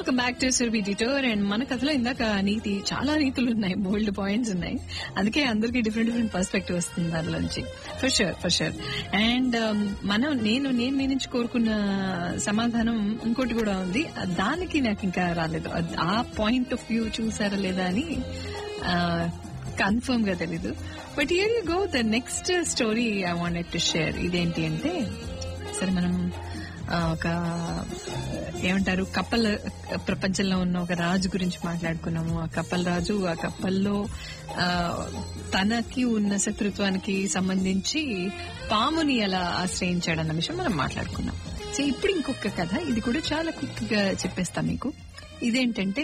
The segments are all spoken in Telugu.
welcome back to Surbhi detour and మన కథలో ఇందాక నీతి చాలా నీతులు ఉన్నాయి బోల్డ్ పాయింట్స్ ఉన్నాయి అందుకే అందరికి డిఫరెంట్ డిఫరెంట్ పర్స్పెక్టివ్ వస్తుంది దానిలోంచి for sure for sure and మనం నేను నేను మీ నుంచి కోరుకున్న సమాధానం ఇంకోటి కూడా ఉంది దానికి నాకు ఇంకా రాలేదు అద్- ఆ పాయింట్ ఆఫ్ వ్యూ చూసారా లేదా అని కన్ఫర్మ్ గా తెలీదు but here you go the next story I wanted to share ఇదేంటి అంటే సరే మనం ఆ, ఒక ఏమంటారు కప్పల్ ప్రపంచంలో ఉన్న ఒక రాజు గురించి మాట్లాడుకున్నాము ఆ కప్పల్ రాజు ఆ కప్పల్లో ఆ, తనకి ఉన్న శత్రుత్వానికి సంబంధించి పాముని ఎలా ఆశ్రయించాడన్న విషయం మనం మాట్లాడుకున్నాం సో ఇప్పుడు ఇంకొక కథ ఇది కూడా చాలా క్విక్ గా చెప్పేస్తా మీకు ఇదేంటంటే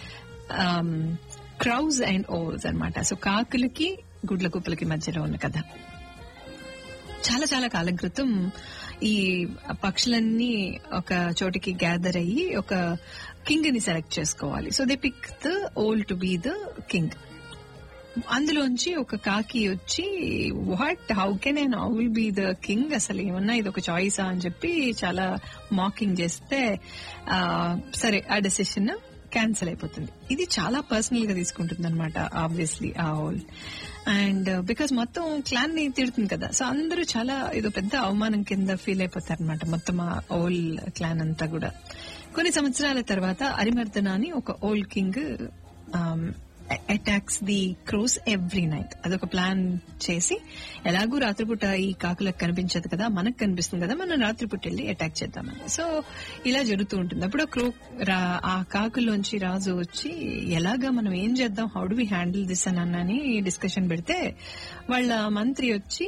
క్రౌజ్ అండ్ ఓవ్స్ అన్నమాట సో కాకులకి గుడ్ల కుప్పలకి మధ్యలో ఉన్న కథ చాలా చాలా కాలం క్రితం ఈ పక్షులన్నీ ఒక చోటికి గ్యాదర్ అయ్యి ఒక కింగ్ ని సెలెక్ట్ చేసుకోవాలి so they pick the owl to be the king అందులోంచి ఒక కాకి వచ్చి what how can I now will be the king అసలు ఏమన్నా ఇది ఒక చాయిసా అని చెప్పి చాలా మాకింగ్ చేస్తే ఆ, సరే ఆ డెసిషన్ క్యాన్సిల్ అయిపోతుంది ఇది చాలా పర్సనల్ గా తీసుకుంటుంది అనమాట ఆబ్వియస్లీ ఆ హోల్ అండ్ బికాస్ మొత్తం క్లాన్ ని తిడుతుంది కదా సో అందరూ చాలా ఏదో పెద్ద అవమానం కింద ఫీల్ అయిపోతారు అనమాట మొత్తం ఆ ఓల్ క్లాన్ అంతా కూడా కొన్ని సంవత్సరాల తర్వాత అరిమర్దన అని ఒక old king attacks the crows every night అదొక ప్లాన్ చేసి ఎలాగూ రాత్రిపూట ఈ కాకులకు కనిపించదు కదా మనకు కనిపిస్తుంది కదా మనం రాత్రిపూట వెళ్ళి అటాక్ చేద్దామని సో ఇలా జరుగుతూ ఉంటుంది అప్పుడు ఆ క్రో రా- ఆ కాకుల్లోంచి రాజు వచ్చి ఎలాగా మనం ఏం చేద్దాం how do we handle this అని అన్నని డిస్కషన్ పెడితే వాళ్ళ మంత్రి వచ్చి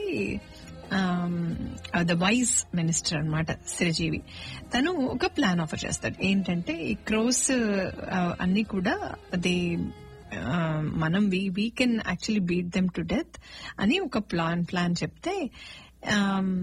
ద వైస్ మినిస్టర్ అన్నమాట చిరజీవి తను ఒక ప్లాన్ ఆఫర్ చేస్తాడు ఏంటంటే ఈ క్రోస్ అన్ని కూడా అది ఆ, మనం we we can actually beat them to death అని ఒక ప్లాన్ ప్లాన్ చెప్తే ఆమ్,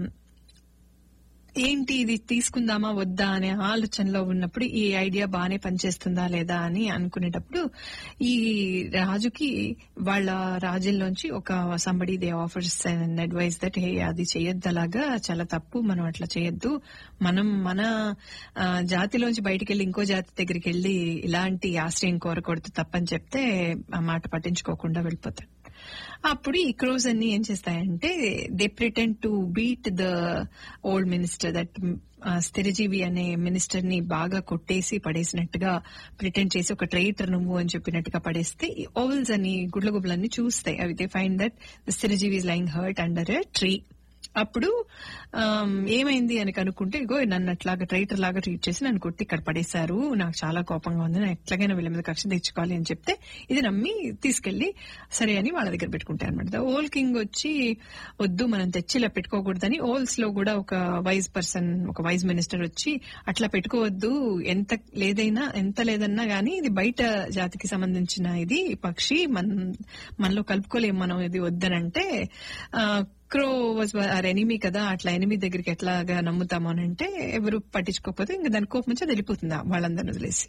ఏంటి ఇది తీసుకుందామా వద్దా అనే ఆలోచనలో ఉన్నప్పుడు ఈ ఐడియా బాగానే పనిచేస్తుందా లేదా అని అనుకునేటప్పుడు ఈ రాజుకి వాళ్ళ రాజ్యంలోంచి ఒక somebody they offers and advice that hey అది చేయొద్దు అలాగా చాలా తప్పు మనం అట్లా చేయొద్దు మనం మన ఆ, జాతిలోంచి బయటికి వెళ్ళి ఇంకో జాతి దగ్గరికి వెళ్ళి ఇలాంటి ఆశ్రయం కోరకూడదు తప్పని చెప్తే ఆ మాట పట్టించుకోకుండా వెళ్ళిపోతాడు అప్పుడు ఈ క్రోస్ అన్ని ఏం చేస్తాయంటే they pretend to beat the old minister that Sthirajeevi అనే మినిస్టర్ ని బాగా కొట్టేసి పడేసినట్టుగా ప్రిటెండ్ చేసి ఒక ట్రైటర్ నువ్వు అని చెప్పినట్టుగా పడేస్తే ఈ ఓవల్స్ అని గుడ్లగుబ్బలన్నీ చూస్తాయి అవి they find that the Sthirajeevi is lying hurt under a tree అప్పుడు ఆమ్, ఏమైంది అని కనుక్కుంటే ఇగో నన్ను అట్లాగా ట్రైటర్ లాగా ట్రీట్ చేసి నన్ను కొట్టి ఇక్కడ పడేశారు నాకు చాలా కోపంగా ఉంది నేను ఎట్లాగైనా వీళ్ళ మీద కక్ష తెచ్చుకోవాలి అని చెప్తే ఇది నమ్మి తీసుకెళ్లి సరే అని వాళ్ళ దగ్గర పెట్టుకుంటారు అనమాట ఓల్ కింగ్ వచ్చి వద్దు మనం తెచ్చి ఇలా పెట్టుకోకూడదని ఓల్స్ లో కూడా ఒక వైజ్ పర్సన్ ఒక వైజ్ మినిస్టర్ వచ్చి అట్లా పెట్టుకోవద్దు ఎంత లేదైనా ఎంత లేదన్నా గానీ ఇది బయట జాతికి సంబంధించిన ఇది పక్షి మన మనలో కలుపుకోలేం మనం ఇది వద్దనంటే ఆ, క్రో వాజ్ ఆర్ ఎనిమీ కదా అట్లా ఎనిమీ దగ్గరికి ఎట్లాగా నమ్ముతాము అని అంటే ఎవరు పట్టించుకోకపోతే ఇంకా దాని కోపం నుంచి అది వెళ్ళిపోతుంది వాళ్ళందరిని వదిలేసి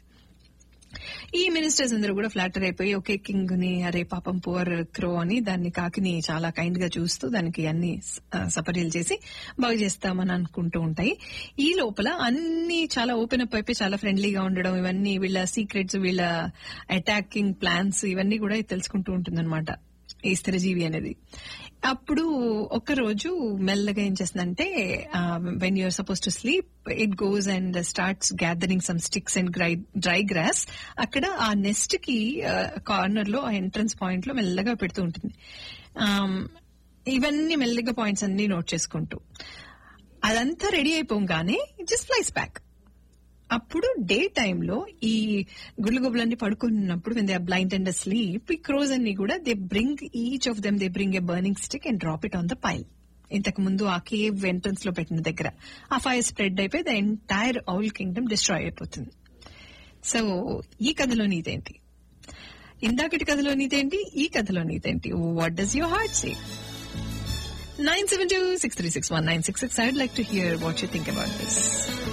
ఈ మినిస్టర్స్ అందరూ కూడా ఫ్లాటర్ అయిపోయి ఒకే కింగ్ ని అరే పాపం పువర్ క్రో అని దాన్ని కాకిని చాలా కైండ్ గా చూస్తూ దానికి అన్ని ఆ, సపర్యలు చేసి బాగు చేస్తామని అనుకుంటూ ఉంటాయి ఈ లోపల అన్ని చాలా ఓపెన్ అప్ అయిపోయి చాలా ఫ్రెండ్లీగా ఉండడం ఇవన్నీ వీళ్ళ సీక్రెట్స్ వీళ్ళ అటాకింగ్ ప్లాన్స్ ఇవన్నీ కూడా తెలుసుకుంటూ ఉంటుందన్నమాట ఈ స్థిరజీవి అనేది అప్పుడు ఒక రోజు మెల్లగా ఏం చేస్తుందంటే when you're supposed to sleep it goes and starts gathering some sticks and dry grass అక్కడ ఆ నెస్ట్ కి కార్నర్ లో ఆ ఎంట్రన్స్ పాయింట్ లో మెల్లగా పెడుతూ ఉంటుంది Um, ఇవన్నీ మెల్లగా పాయింట్స్ అన్ని నోట్ చేసుకుంటూ అదంతా రెడీ అయిపోగానే జస్ట్ ఫ్లైస్ బ్యాక్ అప్పుడు డే టైంలో ఈ గుడ్లగుబ్బలన్నీ పడుకున్నప్పుడు when they are blind and sleep ఈ క్రోజ్ అన్ని కూడా they bring each of them they bring a burning stick and drop it on the pile ఇంతకు ముందు ఆ కేవ్ ఎంట్రన్స్ లో పెట్టిన దగ్గర ఆ ఫైర్ స్ప్రెడ్ అయిపోయి the entire owl kingdom destroy అయిపోతుంది సో ఈ కథలో నీదేంటి ఇందాకటి కథలో నీదేంటి ఈ కథలో నీదేంటి what does your heart say nine seven two six three six one nine six six I'd like to hear what you think about this